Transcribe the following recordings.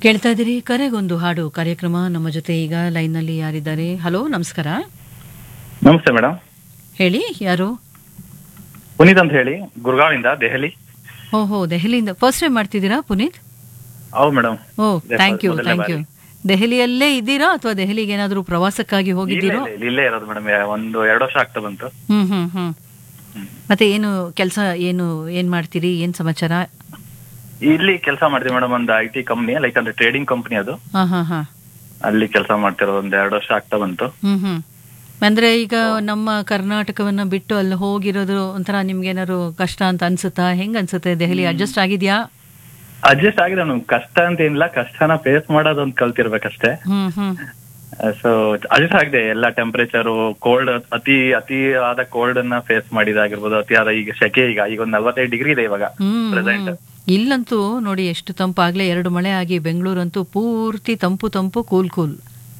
ಕೇಳ್ತಾ ಇದ್ದೀರಿ ಕರೆಗೊಂದು ಹಾಡು ಕಾರ್ಯಕ್ರಮ ನಮ್ಮ ಜೊತೆ ಈಗ ಲೈನ್ನಲ್ಲಿ ಯಾರಿದ್ದಾರೆ ಹಲೋ ನಮಸ್ಕಾರ ನಮಸ್ತೆ ಮೇಡಮ್ ಹೇಳಿ ಯಾರು ಪುನೀತ್ ಅಂತ ಹೇಳಿ ಗುರ್ಗಾವಿಂದ ದೆಹಲಿ ಓಹೋ ದೆಹಲಿಯಿಂದ ಫಸ್ಟ್ ಟೈಮ್ ಮಾಡ್ತಿದ್ದೀರಾ ಪುನೀತ್ ಹೌದು ಮೇಡಮ್ ಓ ಇದೆ, ಥ್ಯಾಂಕ್ ಯು ಮೊದಲನೇ ಥ್ಯಾಂಕ್ ಯು ದೆಹಲಿಯಲ್ಲೇ ಇದ್ದೀರಾ ಅಥವಾ ದೆಹಲಿಗೆ ಏನಾದರೂ ಪ್ರವಾಸಕ್ಕಾಗಿ ಹೋಗಿದ್ದೀರೋ ಇಲ್ಲೇ ಇರೋದು ಮೇಡಮ್ ಒಂದು ಎರಡು ವರ್ಷ ಆಗ್ತಾ ಬಂತು ಹ್ಮ್ ಹ್ಮ್ ಹ್ಮ್ ಹ್ಮ್. ಮತ್ತೆ ಏನು ಕೆಲಸ ಏನು ಏನ್ ಮಾಡ್ತೀರಿ ಏನ್ ಸಮಾಚಾರ ಇಲ್ಲಿ ಕೆಲಸ ಮಾಡ್ತೀವಿ ಮೇಡಮ್ ಒಂದು ಐ ಟಿ ಕಂಪ್ನಿ ಲೈಕ್ ಅಂದ್ರೆ ಟ್ರೇಡಿಂಗ್ ಕಂಪ್ನಿ ಅದು ಹಾ ಹಾ ಹಾ ಅಲ್ಲಿ ಕೆಲಸ ಮಾಡ್ತಿರೋದು ಒಂದ್ ಎರಡು ವರ್ಷ ಆಗ್ತಾ ಬಂತು ಹ್ಮ್ ಹ್ಮ್ ಅಂದ್ರೆ ಈಗ ನಮ್ಮ ಕರ್ನಾಟಕವನ್ನ ಬಿಟ್ಟು ಅಲ್ಲಿ ಹೋಗಿರೋದು ಒಂಥರ ನಿಮ್ಗೆ ಏನಾದ್ರು ಕಷ್ಟ ಅಂತ ಅನ್ಸುತ್ತಾ ಹೆಂಗ್ ಅನ್ಸುತ್ತೆ ದೆಹಲಿ ಅಡ್ಜಸ್ಟ್ ಆಗಿದ್ಯಾ ಅಡ್ಜಸ್ಟ್ ಆಗಿದೆ ನಮ್ ಕಷ್ಟ ಅಂತ ಏನಿಲ್ಲ ಕಷ್ಟನ ಫೇಸ್ ಮಾಡೋದು ಒಂದು ಕಲ್ತಿರ್ಬೇಕಷ್ಟೇ ಹ್ಮ್ ಹ್ಮ್ ಸೊ ಅಡ್ಜಸ್ಟ್ ಆಗಿದೆ ಎಲ್ಲ ಟೆಂಪರೇಚರು ಕೋಲ್ಡ್ ಅತಿ ಅತಿ ಆದ ಕೋಲ್ಡ್ ಅನ್ನ ಫೇಸ್ ಮಾಡಿದಾಗಿರ್ಬೋದು ಅತಿ ಆದ ಈಗ ಸೆಕೆ ಈಗ ಈಗ ಒಂದ್ ನಲ್ವತ್ತೈದು ಡಿಗ್ರಿ ಇದೆ ಇವಾಗ ಹ್ಮ್ ಪ್ರೆಸೆಂಟ್ ಹ್ಮ್. ಇಲ್ಲಂತೂ ನೋಡಿ ಎಷ್ಟು ತಂಪಾಗ್ಲೇ ಎರಡು ಮಳೆ ಆಗಿ ಬೆಂಗಳೂರಂತೂ ಪೂರ್ತಿ ತಂಪು ತಂಪು ಕೂಲ್ ಕೂಲ್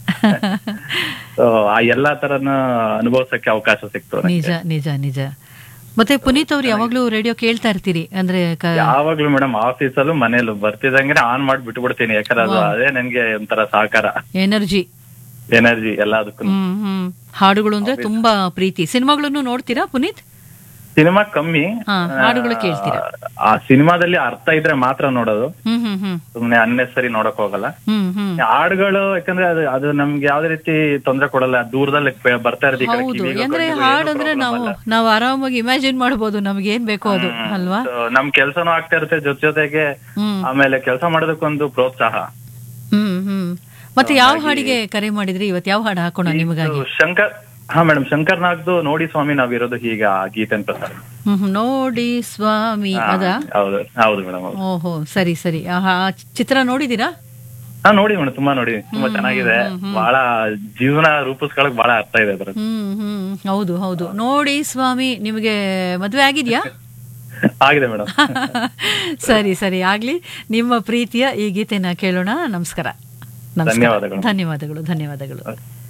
ಸೊ ಆ ಎಲ್ಲಾ ತರನ ಅನುಭವಿಸಕ್ಕೆ ಅವಕಾಶ ಸಿಕ್ತು ನಂಗೆ. ನಿಜ ನಿಜ ನಿಜ ಮತ್ತೆ ಪುನೀತ್ ಅವ್ರು ಯಾವಾಗ್ಲೂ ರೇಡಿಯೋ ಕೇಳ್ತಾ ಇರ್ತೀರಿ ಅಂದ್ರೆ ಕ- ಯಾವಾಗ್ಲೂ ಮೇಡಮ್ ಆಫೀಸ್ ಅಲ್ಲೂ ಮನೇಲೂ ಬರ್ತಿದಂಗೆ ಆನ್ ಮಾಡಿ ಬಿಟ್ಬಿಡ್ತೀನಿ ಯಾಕಂದ್ರೆ ಅದು ಅದೇ ನನ್ಗೆ ಒಂಥರ ಸಹಕಾರ ಎನರ್ಜಿ ಎನರ್ಜಿ ಎಲ್ಲದಕ್ಕೂ ಹ್ಮ್ ಹ್ಮ್ ಹಾಡುಗಳು ಅಂದ್ರೆ ತುಂಬಾ ಪ್ರೀತಿ ಸಿನಿಮಾಗಳನ್ನು ನೋಡ್ತೀರಾ ಪುನೀತ್ ಸಿನಿಮಾ ಕಮ್ಮಿ ಹಾ ಹಾಡುಗಳು ಕೇಳ್ತೀರಾ ಆ ಸಿನಿಮಾದಲ್ಲಿ ಅರ್ಥ ಇದ್ರೆ ಮಾತ್ರ ನೋಡೋದು ಹ್ಮ್ ಹ್ಮ್ ಹ್ಮ್ ಸುಮ್ನೆ ಅನ್ನೆಸರಿ ನೋಡಕ್ ಹೋಗಲ್ಲ ಹ್ಮ್ ಹ್ಮ್ ಹಾಡುಗಳು ಯಾಕಂದ್ರೆ ಅದು ಅದು ನಮ್ಗೆ ಯಾವ್ದೇ ರೀತಿ ತೊಂದ್ರೆ ಕೊಡಲ್ಲ ದೂರದಲ್ಲಿ ಪೆ- ಬರ್ತಾ ಇರೋದು ಈ ಕಡೆ ಹೌದು ಕಿವಿಗೂ ಅಂದ್ರೆ ಕಣ್ಣಿಗೂ ಹಾಡು ಏನೂ ಅಂದ್ರೆ problem ನಾವು ಅಲ್ಲ. ನಾವು ಆರಾಮಾಗಿ ಇಮ್ಯಾಜಿನ್ ಮಾಡಬಹುದು ನಮ್ಗೆ ಏನ್ ಬೇಕೋ ಅದು ಅಲ್ವಾ So, ನಮ್ ಕೆಲ್ಸನೂ ಆಗ್ತಾ ಇರುತ್ತೆ ಜೊತೆ ಜೊತೆಗೆ ಹ್ಮ್ ಆಮೇಲೆ ಕೆಲಸ ಮಾಡೋದಕ್ಕೊಂದು ಪ್ರೋತ್ಸಾಹ ಹ್ಮ್ ಹ್ಮ್ ಮತ್ತೆ ಯಾವ ಹಾಡಿಗೆ ಕರೆ ಮಾಡಿದ್ರಿ ಇವತ್ತು ಯಾವ ಹಾಡು ಹಾಕೋಣ ನಿಮಗಾಗಿ ಇದು ಶಂಕರ್ ಹಾ ಮೇಡಮ್ ಶಂಕರ್ ನಾಗ್ದು ನೋಡಿ ಸ್ವಾಮಿ ನಾವಿರೋದು ಈಗ ಗೀತನ್ ಪ್ರಸಾದ್ ಹ್ಮ್ ಹ್ಮ್. ನೋಡಿ ಸ್ವಾಮಿ ಹಾ, ಅದ ಹೌದು ಹೌದು ಮೇಡಮ್ ಹೌದು ಓಹೋ ಸರಿ ಸರಿ ಆ ಹಾ- ಚಿತ್ರ ನೋಡಿದೀರಾ ಹಾ ನೋಡಿ ಮೇಡಮ್ ತುಂಬಾ ನೋಡಿ ತುಂಬಾ ಚೆನ್ನಾಗಿದೆ ಬಹಳ ಜೀವನ ರೂಪಿಸ್ಕೊಳಕ್ ಬಹಳ ಅರ್ಥ ಇದೆ ಅದ್ರ ಹ್ಮ್ ಹ್ಮ್ ಹೌದು ಹೌದು ನೋಡಿ ಸ್ವಾಮಿ ನಿಮಗೆ ಮದ್ವೆ ಆಗಿದ್ಯಾ ಆಗಿದೆ ಮೇಡಮ್ ಸರಿ ಸರಿ ಆಗ್ಲಿ ನಿಮ್ಮ ಪ್ರೀತಿಯ ಈ ಗೀತೆನ ಕೇಳೋಣ ನಮಸ್ಕಾರ ನಮಸ್ಕಾರ ಧನ್ಯವಾದಗಳು. ಧನ್ಯವಾದಗಳು ಧನ್ಯವಾದಗಳು